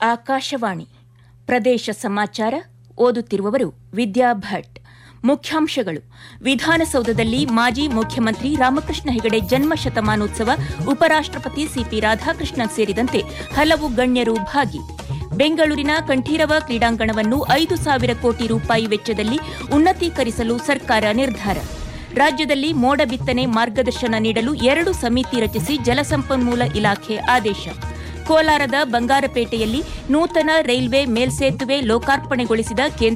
ಆಕಾಶವಾಣಿ ಪ್ರದೇಶ ಸಮಾಚಾರ ಓದುತ್ತಿರುವವರು ವಿದ್ಯಾ ಭಟ್ ಮುಖ್ಯಾಂಶಗಳು ವಿಧಾನಸೌಧದಲ್ಲಿ ಮಾಜಿ ಮುಖ್ಯಮಂತ್ರಿ ರಾಮಕೃಷ್ಣ ಹೆಗಡೆ ಜನ್ಮ ಶತಮಾನೋತ್ಸವ ಉಪರಾಷ್ಟಪತಿ ಸಿಪಿ ರಾಧಾಕೃಷ್ಣನ್ ಸೇರಿದಂತೆ ಹಲವು ಗಣ್ಯರು ಭಾಗಿ ಬೆಂಗಳೂರಿನ ಕಂಠೀರವ ಕ್ರೀಡಾಂಗಣವನ್ನು ಐದು ಸಾವಿರ ಕೋಟಿ ರೂಪಾಯಿ ವೆಚ್ಚದಲ್ಲಿ ಉನ್ನತೀಕರಿಸಲು ಸರ್ಕಾರ ನಿರ್ಧಾರ ರಾಜ್ಯದಲ್ಲಿ ಮೋಡ ಬಿತ್ತನೆ ಮಾರ್ಗದರ್ಶನ ನೀಡಲು ಎರಡು ಸಮಿತಿ ರಚಿಸಿ ಜಲಸಂಪನ್ಮೂಲ ಇಲಾಖೆ ಆದೇಶ ಕೋಲಾರದ ಬಂಗಾರಪೇಟೆಯಲ್ಲಿ ನೂತನ ರೈಲ್ವೆ ಮೇಲ್ಸೇತುವೆ ಲೋಕಾರ್ಪಣೆಗೊಳಿಸಿದ ಕೇಂದ್ರ